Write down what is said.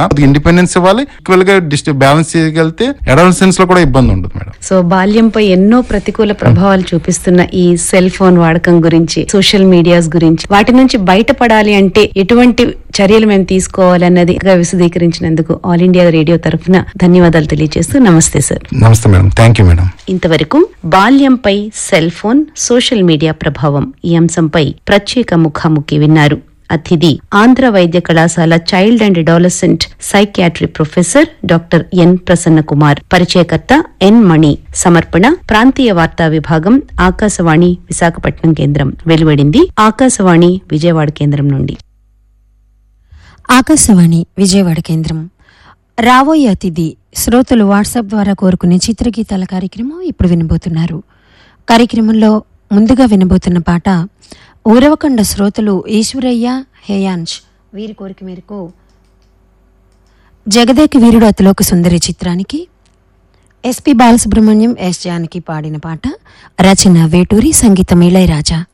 independence ఇవ్వాలి equal గా డిస్ట్రి balance చేయగలిగితే అడల్సెన్స్ లో కూడా ఇబ్బంది ఉండదు మేడం సో బాల్యంపై ఎన్నో ప్రతికూల ప్రభావాలు చూపిస్తున్న ఈ సెల్ ఫోన్ వాడకం గురించి సోషల్ మీడియాస్ గురించి వాటి నుంచి బయటపడాలి అంటే ఎటువంటి చర్యలు మేము తీసుకోవాలన్నది విశదీకరించినందుకు ఆల్ ఇండియా రేడియో తరఫున ధన్యవాదాలు తెలియజేస్తూ నమస్తే సార్ నమస్తే మేడం థ్యాంక్ యూ మేడం ఇంతవరకు బాల్యంపై సెల్ ఫోన్ సోషల్ మీడియా ప్రభావం ఈ అంశంపై ప్రత్యేక ముఖాముఖి విన్నారు అతిథి ఆంధ్ర వైద్య కళాశాల child and adolescent psychiatry professor doctor N Prasanna Kumar పరిచయకర్త ఎన్ మణి సమర్పణ ప్రాంతీయ వార్తా విభాగం ఆకాశవాణి విశాఖపట్నం కేంద్రం వెలువడింది ఆకాశవాణి విజయవాడ కేంద్రం నుండి ఆకాశవాణి విజయవాడ కేంద్రం రాబోయే అతిథి శ్రోతలు వాట్సాప్ ద్వారా కోరుకునే చిత్రగీతాల కార్యక్రమం ఇప్పుడు వినబోతున్నారు కార్యక్రమంలో ముందుగా వినబోతున్న పాట ఊరవకొండ శ్రోతలు ఈశ్వరయ్య హేయాంష్ వీరి కోరిక మేరకు జగదేక వీరుడు అతిలోక సుందరి చిత్రానికి ఎస్పి బాలసుబ్రహ్మణ్యం ఎస్ జానకి పాడిన పాట రచన వేటూరి సంగీతం ఇళయరాజా